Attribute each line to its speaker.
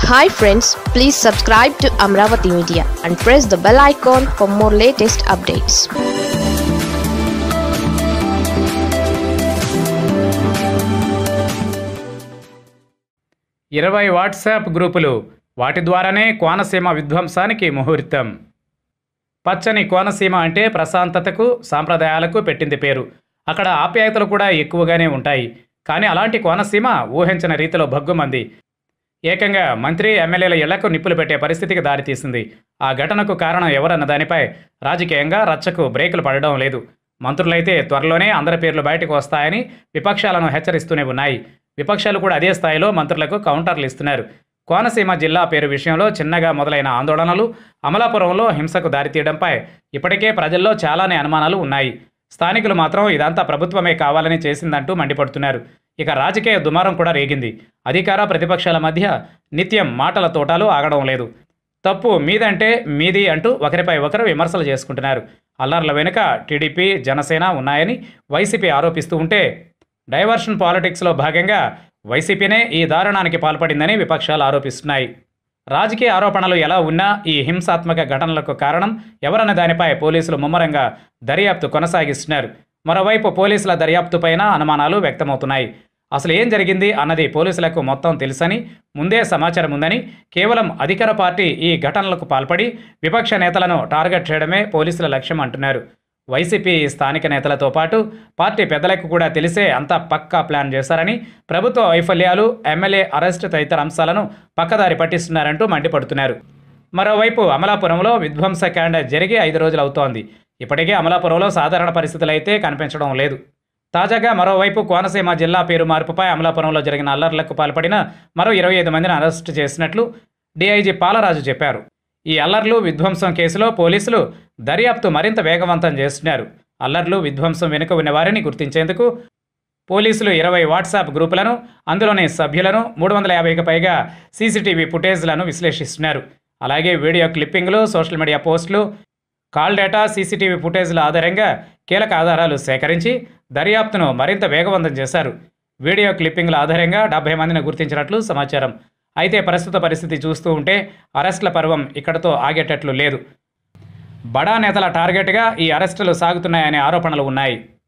Speaker 1: hi friends please subscribe to Amaravati media and press the bell icon for more latest updates
Speaker 2: ఇరవై WhatsApp గ్రూపులు వాటి ద్వారానే కోనసీమ విధ్వంసానికి ముహూర్తం పచ్చని కోనసీమ అంటే ప్రశాంతతకు సాంప్రదాయాలకు పెట్టింది పేరు అక్కడ ఆప్యాయతలు కూడా ఎక్కువగానే ఉంటాయి కానీ అలాంటి కోనసీమ ఊహించిన రీతిలో భగ్గుమంది ఏకంగా మంత్రి ఎమ్మెల్యేల ఇళ్లకు నిప్పులు పెట్టే పరిస్థితికి దారితీసింది ఆ ఘటనకు కారణం ఎవరన్న దానిపై రాజకీయంగా రచ్చకు బ్రేకులు పడడం లేదు మంత్రులైతే త్వరలోనే అందరి పేర్లు బయటకు వస్తాయని విపక్షాలను హెచ్చరిస్తూనే ఉన్నాయి విపక్షాలు కూడా అదే స్థాయిలో మంత్రులకు కౌంటర్లు ఇస్తున్నారు కోనసీమ జిల్లా పేరు విషయంలో చిన్నగా మొదలైన ఆందోళనలు అమలాపురంలో హింసకు దారితీయడంపై ఇప్పటికే ప్రజల్లో చాలానే అనుమానాలు ఉన్నాయి స్థానికులు మాత్రం ఇదంతా ప్రభుత్వమే కావాలని చేసిందంటూ మండిపడుతున్నారు ఇక రాజకీయ దుమారం కూడా రేగింది అధికార ప్రతిపక్షాల మధ్య నిత్యం మాటల తోటాలు ఆగడం లేదు తప్పు మీదంటే మీది అంటూ ఒకరిపై ఒకరు విమర్శలు చేసుకుంటున్నారు అల్లర్ల వెనుక టీడీపీ జనసేన ఉన్నాయని వైసీపీ ఆరోపిస్తూ ఉంటే డైవర్షన్ పాలిటిక్స్లో భాగంగా వైసీపీనే ఈ దారుణానికి పాల్పడిందని విపక్షాలు ఆరోపిస్తున్నాయి రాజకీయ ఆరోపణలు ఎలా ఉన్నా ఈ హింసాత్మక ఘటనలకు కారణం ఎవరన్న దానిపై పోలీసులు ముమ్మరంగా దర్యాప్తు కొనసాగిస్తున్నారు మరోవైపు పోలీసుల దర్యాప్తుపైన అనుమానాలు వ్యక్తమవుతున్నాయి అసలు ఏం జరిగింది అన్నది పోలీసులకు మొత్తం తెలుసని ముందే సమాచారం ఉందని కేవలం అధికార పార్టీ ఈ ఘటనలకు పాల్పడి విపక్ష నేతలను టార్గెట్ చేయడమే పోలీసుల లక్ష్యం అంటున్నారు వైసీపీ స్థానిక నేతలతో పాటు పార్టీ పెద్దలకు కూడా తెలిసే అంతా పక్కా ప్లాన్ చేశారని ప్రభుత్వ వైఫల్యాలు ఎమ్మెల్యే అరెస్ట్ తదితర అంశాలను పక్కదారి పట్టిస్తున్నారంటూ మండిపడుతున్నారు మరోవైపు అమలాపురంలో విధ్వంసకాండ జరిగి ఐదు రోజులు అవుతోంది ఇప్పటికే అమలాపురంలో సాధారణ పరిస్థితులు అయితే కనిపించడం లేదు తాజాగా మరోవైపు కోనసీమ జిల్లా పేరు మార్పుపై అమలాపురంలో జరిగిన అల్లర్లకు పాల్పడిన మరో ఇరవై ఐదు మందిని అరెస్టు చేసినట్లు డీఐజీ పాలరాజు చెప్పారు ఈ అల్లర్లు విధ్వంసం కేసులో పోలీసులు దర్యాప్తు మరింత వేగవంతం చేస్తున్నారు అల్లర్లు విధ్వంసం వెనుక ఉన్న వారిని గుర్తించేందుకు పోలీసులు ఇరవై వాట్సాప్ గ్రూపులను అందులోని సభ్యులను మూడు వందల యాభైకి పైగా సీసీటీవీ ఫుటేజ్లను విశ్లేషిస్తున్నారు అలాగే వీడియో క్లిప్పింగ్లు సోషల్ మీడియా పోస్టులు కాల్ డేటా సీసీటీవీ ఫుటేజ్ల ఆధారంగా కీలక ఆధారాలు సేకరించి దర్యాప్తును మరింత వేగవంతం చేశారు వీడియో క్లిప్పింగ్ల ఆధారంగా డెబ్బై మందిని గుర్తించినట్లు సమాచారం అయితే ప్రస్తుత పరిస్థితి చూస్తూ ఉంటే అరెస్టుల పర్వం ఇక్కడతో ఆగేటట్లు లేదు బడా నేతల టార్గెట్గా ఈ అరెస్టులు సాగుతున్నాయనే ఆరోపణలు ఉన్నాయి